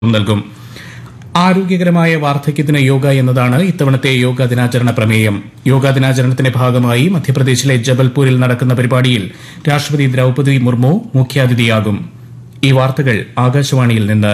നൽകും ആരോഗ്യകരമായ വാർദ്ധക്യത്തിന് യോഗ എന്നതാണ് ഇത്തവണത്തെ യോഗാ ദിനാചരണ പ്രമേയം യോഗാ ദിനാചരണത്തിന്റെ ഭാഗമായി മധ്യപ്രദേശിലെ ജബൽപൂരിൽ നടക്കുന്ന പരിപാടിയിൽ രാഷ്ട്രപതി ദ്രൌപദി മുർമു മുഖ്യാതിഥിയാകും ഈ വാർത്തകൾ ആകാശവാണിയിൽ നിന്ന്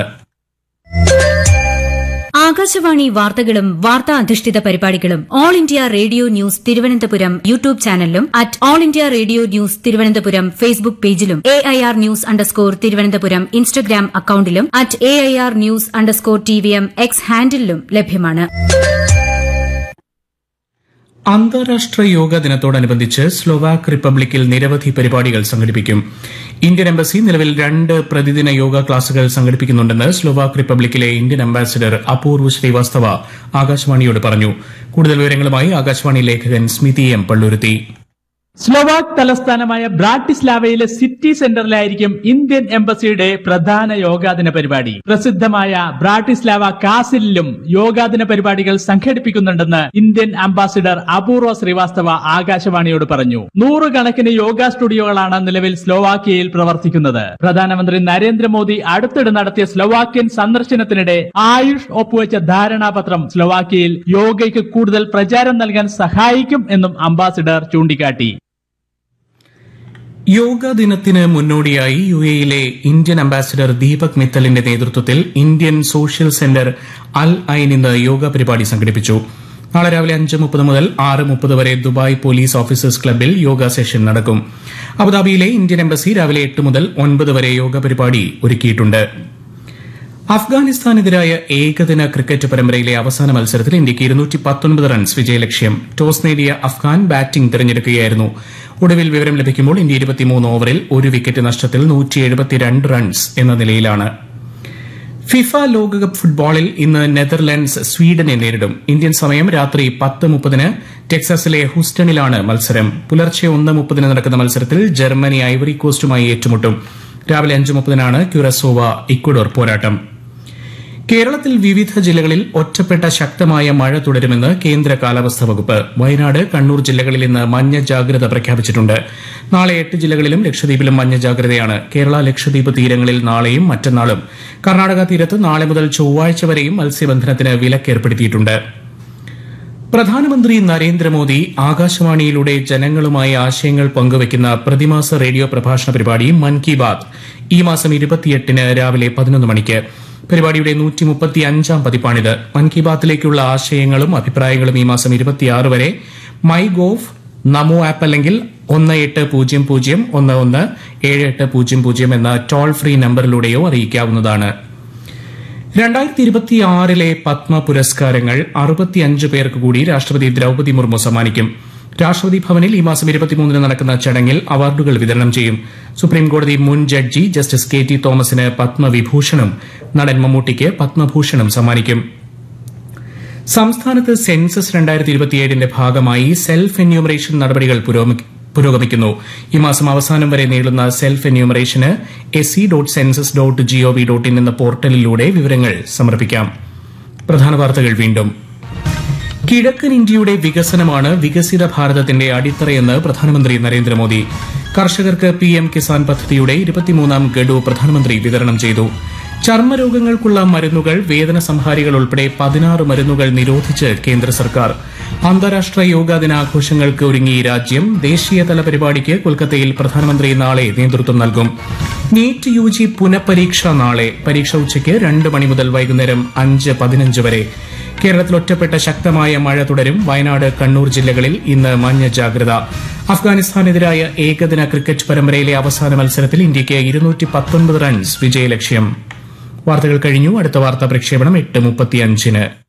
ആകാശവാണി വാർത്തകളും വാർത്താ അധിഷ്ഠിത പരിപാടികളും all India radio news Thiruvananthapuram YouTube ചാനലിലും at all India radio news Thiruvananthapuram Facebook പേജിലും A I R news underscore Thiruvananthapuram Instagram അക്കൌണ്ടിലും at A I R news underscore T V M X ഹാൻഡിലും ലഭ്യമാണ് അന്താരാഷ്ട്ര യോഗ ദിനത്തോടനുബന്ധിച്ച് സ്ലോവാക്ക് റിപ്പബ്ലിക്കിൽ നിരവധി പരിപാടികൾ സംഘടിപ്പിക്കും ഇന്ത്യൻ എംബസി നിലവിൽ രണ്ട് പ്രതിദിന യോഗ ക്ലാസുകൾ സംഘടിപ്പിക്കുന്നുണ്ടെന്ന് സ്ലോവാക്ക് റിപ്പബ്ലിക്കിലെ ഇന്ത്യൻ അംബാസിഡർ അപൂർവ് ശ്രീവാസ്തവ ആകാശവാണിയോട് പറഞ്ഞു കൂടുതൽ വിവരങ്ങളുമായി ആകാശവാണി ലേഖകൻ സ്മിതി എം പള്ളുരുത്തി സ്ലോവാക് തലസ്ഥാനമായ ബ്രാട്ടിസ്ലാവയിലെ സിറ്റി സെന്ററിലായിരിക്കും ഇന്ത്യൻ എംബസിയുടെ പ്രധാന യോഗാദിന പരിപാടി പ്രസിദ്ധമായ ബ്രാട്ടിസ്ലാവ കാസിലും യോഗാദിന പരിപാടികൾ സംഘടിപ്പിക്കുന്നുണ്ടെന്ന് ഇന്ത്യൻ അംബാസിഡർ അപൂർവ ശ്രീവാസ്തവ ആകാശവാണിയോട് പറഞ്ഞു നൂറുകണക്കിന് യോഗ സ്റ്റുഡിയോകളാണ് നിലവിൽ സ്ലോവാക്യയിൽ പ്രവർത്തിക്കുന്നത് പ്രധാനമന്ത്രി നരേന്ദ്രമോദി അടുത്തിടെ നടത്തിയ സ്ലോവാക്യൻ സന്ദർശനത്തിനിടെ ആയുഷ് ഒപ്പുവെച്ച ധാരണാപത്രം സ്ലോവാക്യയിൽ യോഗയ്ക്ക് കൂടുതൽ പ്രചാരം നൽകാൻ സഹായിക്കും എന്നും അംബാസിഡർ ചൂണ്ടിക്കാട്ടി യോഗ ദിനത്തിന് മുന്നോടിയായി യു എയിലെ ഇന്ത്യൻ അംബാസിഡർ ദീപക് മിത്തലിന്റെ നേതൃത്വത്തിൽ Indian social centre Al Ain ഇന്ന് യോഗ പരിപാടി സംഘടിപ്പിച്ചു നാളെ രാവിലെ അഞ്ച് മുപ്പത് മുതൽ ആറ് മുപ്പത് വരെ ദുബായ് പോലീസ് ഓഫീസേഴ്സ് ക്ലബിൽ യോഗ സെഷൻ നടക്കും അബുദാബിയിലെ ഇന്ത്യൻ എംബസി രാവിലെ എട്ട് മുതൽ ഒൻപത് വരെ യോഗ പരിപാടി ഒരുക്കിയിട്ടുണ്ട് അഫ്ഗാനിസ്ഥാനെതിരായ ഏകദിന ക്രിക്കറ്റ് പരമ്പരയിലെ അവസാന മത്സരത്തിൽ ഇന്ത്യയ്ക്ക് ഇരുന്നൂറ്റി പത്തൊൻപത് റൺസ് വിജയലക്ഷ്യം ടോസ് നേടിയ അഫ്ഗാൻ ബാറ്റിംഗ് തിരഞ്ഞെടുക്കുകയായിരുന്നു ഒടുവിൽ വിവരം ലഭിക്കുമ്പോൾ ഇന്ത്യ ഇരുപത്തിമൂന്ന് ഓവറിൽ ഒരു വിക്കറ്റ് നഷ്ടത്തിൽ നൂറ്റി എഴുപത്തിരണ്ട് റൺസ് എന്ന നിലയിലാണ് ഫിഫ ലോകകപ്പ് ഫുട്ബോളിൽ ഇന്ന് നെതർലൻഡ്സ് സ്വീഡനെ നേരിടും ഇന്ത്യൻ സമയം രാത്രി പത്ത് മുപ്പതിന് ടെക്സാസിലെ ഹൂസ്റ്റണിലാണ് മത്സരം പുലർച്ചെ ഒന്ന് മുപ്പതിന് നടക്കുന്ന മത്സരത്തിൽ ജർമ്മനി ഐവറി കോസ്റ്റുമായി ഏറ്റുമുട്ടും രാവിലെ അഞ്ച് മുപ്പതിനാണ് ക്യുറസോവ ഇക്വഡോർ പോരാട്ടം കേരളത്തിൽ വിവിധ ജില്ലകളിൽ ഒറ്റപ്പെട്ട ശക്തമായ മഴ തുടരുമെന്ന് കേന്ദ്ര കാലാവസ്ഥാ വകുപ്പ് വയനാട് കണ്ണൂർ ജില്ലകളിൽ ഇന്ന് മഞ്ഞ ജാഗ്രത പ്രഖ്യാപിച്ചിട്ടുണ്ട് നാളെ എട്ട് ജില്ലകളിലും ലക്ഷദ്വീപിലും മഞ്ഞ ജാഗ്രതയാണ് കേരള ലക്ഷദ്വീപ് തീരങ്ങളിൽ നാളെയും മറ്റന്നാളും കർണാടക തീരത്ത് നാളെ മുതൽ ചൊവ്വാഴ്ച വരെയും മത്സ്യബന്ധനത്തിന് വിലക്കേർപ്പെടുത്തിയിട്ടുണ്ട് പ്രധാനമന്ത്രി നരേന്ദ്രമോദി ആകാശവാണിയിലൂടെ ജനങ്ങളുമായി ആശയങ്ങൾ പങ്കുവയ്ക്കുന്ന പ്രതിമാസ റേഡിയോ പ്രഭാഷണ പരിപാടി മൻ കി ബാത് ഈ മാസം ഇരുപത്തിയെട്ടിന് രാവിലെ പതിനൊന്ന് മണിക്ക് പരിപാടിയുടെ നൂറ്റി മുപ്പത്തി അഞ്ചാം പതിപ്പാണിത് മൻ കി ബാത്തിലേക്കുള്ള ആശയങ്ങളും അഭിപ്രായങ്ങളും ഈ മാസം ഇരുപത്തിയാറ് വരെ മൈ ഗോവ് നമോ ആപ്പ് അല്ലെങ്കിൽ ഒന്ന് എട്ട് പൂജ്യം പൂജ്യം ഒന്ന് ഒന്ന് ഏഴ് എട്ട് പൂജ്യം പൂജ്യം എന്ന ടോൾ ഫ്രീ നമ്പറിലൂടെയോ അറിയിക്കാവുന്നതാണ് രണ്ടായിരത്തി ഇരുപത്തിയാറിലെ പത്മ പുരസ്കാരങ്ങൾ അറുപത്തിയഞ്ച് പേർക്ക് കൂടി രാഷ്ട്രപതി ദ്രൌപദി മുർമു സമ്മാനിക്കും രാഷ്ട്രപതി ഭവനിൽ ഈ മാസം ഇരുപത്തിമൂന്നിന് നടക്കുന്ന ചടങ്ങിൽ അവാർഡുകൾ വിതരണം ചെയ്യും സുപ്രീംകോടതി മുൻ ജഡ്ജി ജസ്റ്റിസ് കെ ടി തോമസിന് പത്മവിഭൂഷണും നടൻ മമ്മൂട്ടിക്ക് പത്മഭൂഷണും സമ്മാനിക്കും സംസ്ഥാനത്ത് സെൻസസ് രണ്ടായിരത്തി ഇരുപത്തിയേഴിന്റെ ഭാഗമായി സെൽഫ് എന്യൂമറേഷൻ നടപടികൾ പുരോഗമി- പുരോഗമിക്കുന്നു ഈ മാസം അവസാനം വരെ നീളുന്ന സെൽഫ് എന്യൂമറേഷന് S C dot census dot GOV dot in എന്ന പോർട്ടലിലൂടെ വിവരങ്ങൾ സമർപ്പിക്കാം പ്രധാന വാർത്തകൾ വീണ്ടും കിഴക്കൻ ഇന്ത്യയുടെ വികസനമാണ് വികസിത ഭാരതത്തിന്റെ അടിത്തറയെന്ന് പ്രധാനമന്ത്രി നരേന്ദ്രമോദി കർഷകർക്ക് പി എം കിസാൻ പദ്ധതിയുടെ ഇരുപത്തിമൂന്നാം ഗഡു പ്രധാനമന്ത്രി വിതരണം ചെയ്തു ചർമ്മരോഗങ്ങൾക്കുള്ള മരുന്നുകൾ വേദന സംഹാരികൾ ഉൾപ്പെടെ പതിനാറ് മരുന്നുകൾ നിരോധിച്ച് കേന്ദ്ര സർക്കാർ അന്താരാഷ്ട്ര യോഗാ ദിനാഘോഷങ്ങൾക്ക് ഒരുങ്ങി രാജ്യം ദേശീയതല പരിപാടിക്ക് കൊൽക്കത്തയിൽ പ്രധാനമന്ത്രി നാളെ നേതൃത്വം നൽകും നീറ്റ് യു ജി പുനഃപരീക്ഷ നാളെ പരീക്ഷ ഉച്ചയ്ക്ക് രണ്ട് മണി മുതൽ വൈകുന്നേരം അഞ്ച് പതിനഞ്ച് വരെ കേരളത്തിൽ ഒറ്റപ്പെട്ട ശക്തമായ മഴ തുടരും വയനാട് കണ്ണൂർ ജില്ലകളിൽ ഇന്ന് മഞ്ഞ ജാഗ്രത അഫ്ഗാനിസ്ഥാനെതിരായ ഏകദിന ക്രിക്കറ്റ് പരമ്പരയിലെ അവസാന മത്സരത്തിൽ ഇന്ത്യയ്ക്ക് ഇരുന്നൂറ്റി പത്തൊൻപത് റൺസ് വിജയലക്ഷ്യം വാർത്തകൾ കഴിഞ്ഞു അടുത്ത വാർത്താ പ്രക്ഷേപണം എട്ട് മുപ്പത്തിയഞ്ചിന്